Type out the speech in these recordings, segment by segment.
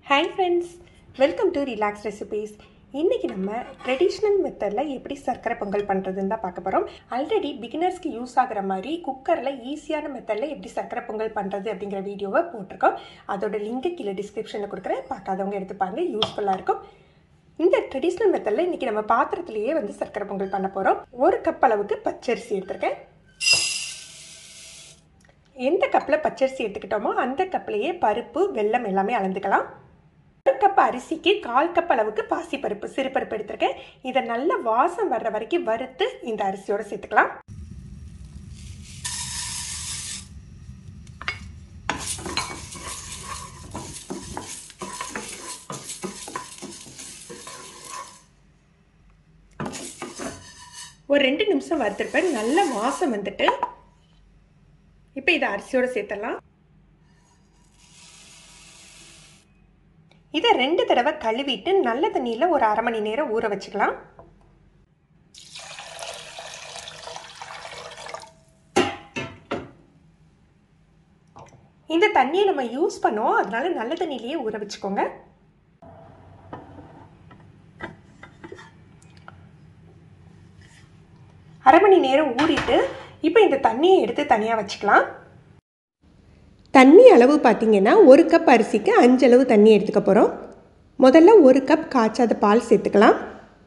hi friends welcome to relax recipes இன்றைக்கி நம்ம traditional மெத்தடில் எப்படி சர்க்கரை பொங்கல் பண்ணுறதுன்னு தான் பார்க்க போகிறோம் ஆல்ரெடி பிகினர்ஸ்க்கு யூஸ் ஆகிற மாதிரி குக்கரில் ஈஸியான மெத்தடில் எப்படி சர்க்கரை பொங்கல் பண்ணுறது அப்படிங்கிற வீடியோவை போட்டிருக்கோம் அதோட லிங்க்கு கீழே டிஸ்கிரிப்ஷனில் கொடுக்குறேன் பார்க்காதவங்க எடுத்துப்பாங்க யூஸ்ஃபுல்லாக இருக்கும் இந்த ட்ரெடிஷ்னல் மெத்தடில் இன்றைக்கி நம்ம பாத்திரத்திலேயே வந்து சர்க்கரை பொங்கல் பண்ண போகிறோம் ஒரு கப் அளவுக்கு பச்சரிசி எடுத்திருக்கேன் எந்த கப்பில் பச்சரிசி எடுத்துக்கிட்டோமோ அந்த கப்லேயே பருப்பு வெல்லம் எல்லாமே அளந்துக்கலாம் ஒரு கப் அரிசிக்கு கால் கப் அளவுக்கு பாசிப்பருப்பு சிறுபருப்பு எடுத்திருக்கேன் இதை நல்ல வாசம் வர்ற வரைக்கும் வறுத்து இந்த அரிசியோட சேர்த்துக்கலாம் ஒரு ரெண்டு நிமிஷம் வறுத்துருப்பேன் நல்ல வாசம் வந்துட்டு இப்போ இதை அரிசியோட சேர்த்துடலாம் இதை ரெண்டு தடவை கழுவிட்டு நல்ல தண்ணியில் ஒரு அரை மணி நேரம் ஊற வச்சுக்கலாம் இந்த தண்ணியை நம்ம யூஸ் பண்ணுவோம் அதனால நல்ல தண்ணியிலேயே ஊற வச்சுக்கோங்க அரை மணி நேரம் ஊறிட்டு இப்போ இந்த தண்ணியை எடுத்து தனியாக வச்சுக்கலாம் தண்ணி அளவு பார்த்திங்கன்னா ஒரு கப் அரிசிக்கு அஞ்சு அளவு தண்ணி எடுத்துக்க போகிறோம் முதல்ல ஒரு கப் காய்ச்சாத பால் சேர்த்துக்கலாம்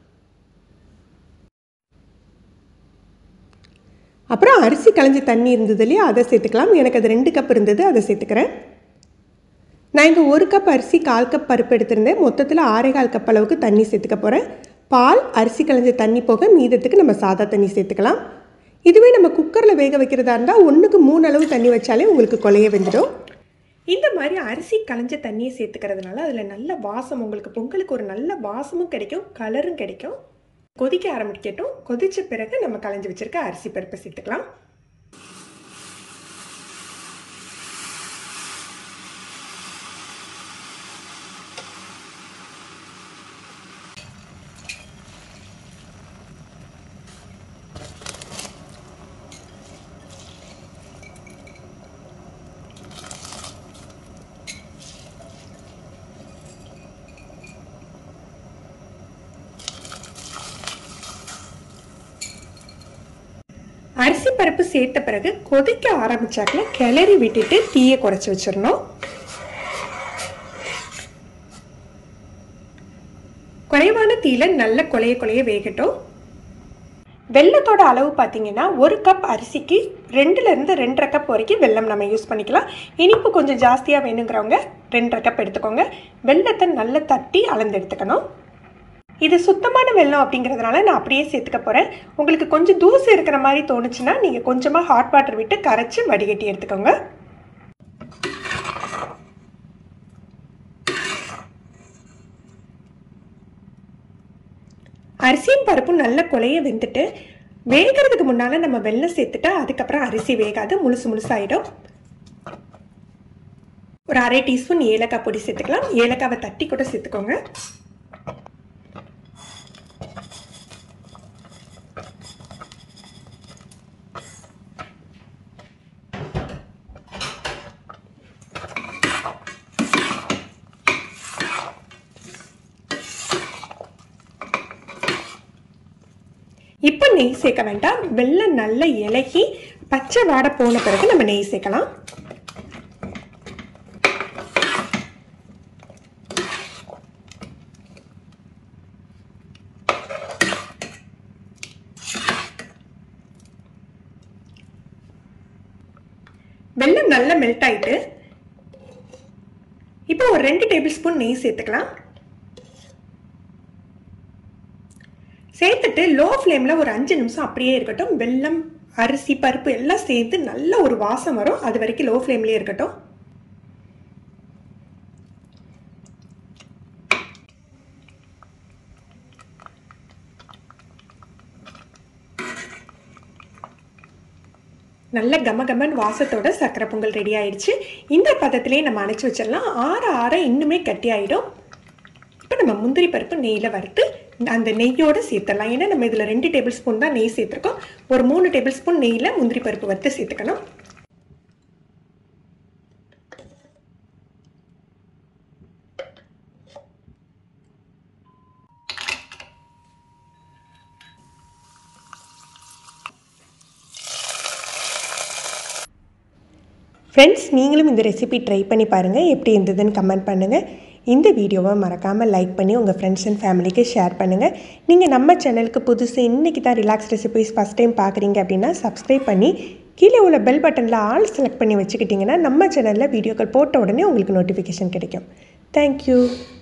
அப்புறம் அரிசி களைஞ்ச தண்ணி இருந்தது இல்லையா அதை சேர்த்துக்கலாம் எனக்கு அது ரெண்டு கப் இருந்தது அதை சேர்த்துக்கிறேன் நான் இங்கே ஒரு கப் அரிசி கால் கப் பருப்பு எடுத்திருந்தேன் மொத்தத்தில் ஆறே கால் கப் அளவுக்கு தண்ணி சேர்த்துக்க போகிறேன் பால் அரிசி களைஞ்ச தண்ணி போக மீதத்துக்கு நம்ம சாதா தண்ணி சேர்த்துக்கலாம் இதுவே நம்ம குக்கரில் வேக வைக்கிறதா இருந்தால் ஒன்றுக்கு மூணு அளவு தண்ணி வச்சாலே உங்களுக்கு கொலைய வெந்துடும் இந்த மாதிரி அரிசி களைஞ்ச தண்ணியை சேர்த்துக்கிறதுனால அதில் நல்ல வாசம் உங்களுக்கு பொங்கலுக்கு ஒரு நல்ல வாசமும் கிடைக்கும் கலரும் கிடைக்கும் கொதிக்க ஆரம்பிக்கட்டும் கொதித்த பிறகு நம்ம களைஞ்சி வச்சுருக்க அரிசி பருப்பை சேர்த்துக்கலாம் அரிசி பருப்பு சேர்த்த பிறகு கொதிக்க ஆரம்பிச்சாக்கல கிளறி விட்டுட்டு தீயை குறைச்சி வச்சிடணும் குறைவான தீயில நல்ல கொலைய கொலைய வேகட்டும் வெள்ளத்தோட அளவு பார்த்தீங்கன்னா ஒரு கப் அரிசிக்கு ரெண்டுலேருந்து ரெண்டரை கப் வரைக்கும் வெல்லம் நம்ம யூஸ் பண்ணிக்கலாம் இனிப்பு கொஞ்சம் ஜாஸ்தியாக வேணுங்கிறவங்க ரெண்டரை கப் எடுத்துக்கோங்க வெள்ளத்தை நல்லா தட்டி அளந்து எடுத்துக்கணும் இது சுத்தமான வெள்ளம் அப்படிங்கிறதுனால நான் அப்படியே சேர்த்துக்க போகிறேன் உங்களுக்கு கொஞ்சம் தூசு இருக்கிற மாதிரி தோணுச்சுன்னா நீங்கள் கொஞ்சமாக ஹாட் வாட்டர் விட்டு கரைச்சி வடிகட்டி எடுத்துக்கோங்க அரிசியும் பருப்பும் நல்ல கொலைய வெந்துட்டு வேகிறதுக்கு முன்னால் நம்ம வெள்ளம் சேர்த்துட்டா அதுக்கப்புறம் அரிசி வேகாது முழுசு முழுசாயிடும் ஒரு அரை டீஸ்பூன் ஏலக்காய் பொடி சேர்த்துக்கலாம் ஏலக்காவை தட்டி கூட சேர்த்துக்கோங்க இப்போ நெய் சேர்க்க வேண்டாம் வெள்ளம் நல்லா இலகி பச்சை வாடை போன பிறகு நம்ம நெய் சேர்க்கலாம் வெள்ளம் நல்லா மெல்ட் ஆயிட்டு இப்போ ஒரு ரெண்டு டேபிள் ஸ்பூன் நெய் சேர்த்துக்கலாம் சேர்த்துட்டு லோ ஃப்ளேமில் ஒரு அஞ்சு நிமிஷம் அப்படியே இருக்கட்டும் வெல்லம் அரிசி பருப்பு எல்லாம் சேர்த்து நல்ல ஒரு வாசம் வரும் அது வரைக்கும் லோ ஃப்ளேம்லேயே இருக்கட்டும் நல்ல கம கமன் வாசத்தோட சர்க்கரை பொங்கல் ரெடி ஆயிடுச்சு இந்த பதத்திலே நம்ம அணைச்சி வச்சிடலாம் ஆற ஆற இன்னுமே கட்டி ஆகிடும் இப்போ நம்ம முந்திரி பருப்பு நெய்யில் வறுத்து அந்த நெய்யோடு சேர்த்துடலாம் ஏன்னா நம்ம இதில் ரெண்டு டேபிள் ஸ்பூன் தான் நெய் சேர்த்துருக்கோம் ஒரு மூணு டேபிள் ஸ்பூன் நெய்யில் முந்திரி பருப்பு வறுத்து சேர்த்துக்கணும் ஃப்ரெண்ட்ஸ் நீங்களும் இந்த ரெசிபி ட்ரை பண்ணி பாருங்கள் எப்படி இருந்ததுன்னு கமெண்ட் பண்ணுங்கள் இந்த வீடியோவை மறக்காமல் லைக் பண்ணி உங்கள் ஃப்ரெண்ட்ஸ் அண்ட் ஃபேமிலிக்கு ஷேர் பண்ணுங்கள் நீங்கள் நம்ம சேனலுக்கு புதுசு இன்றைக்கி தான் ரிலாக்ஸ் ரெசிபிஸ் ஃபஸ்ட் டைம் பார்க்குறீங்க அப்படின்னா சப்ஸ்கிரைப் பண்ணி கீழே உள்ள பெல் பட்டனில் ஆல் செலக்ட் பண்ணி வச்சுக்கிட்டிங்கன்னா நம்ம சேனலில் வீடியோக்கள் போட்ட உடனே உங்களுக்கு நோட்டிஃபிகேஷன் கிடைக்கும் தேங்க்யூ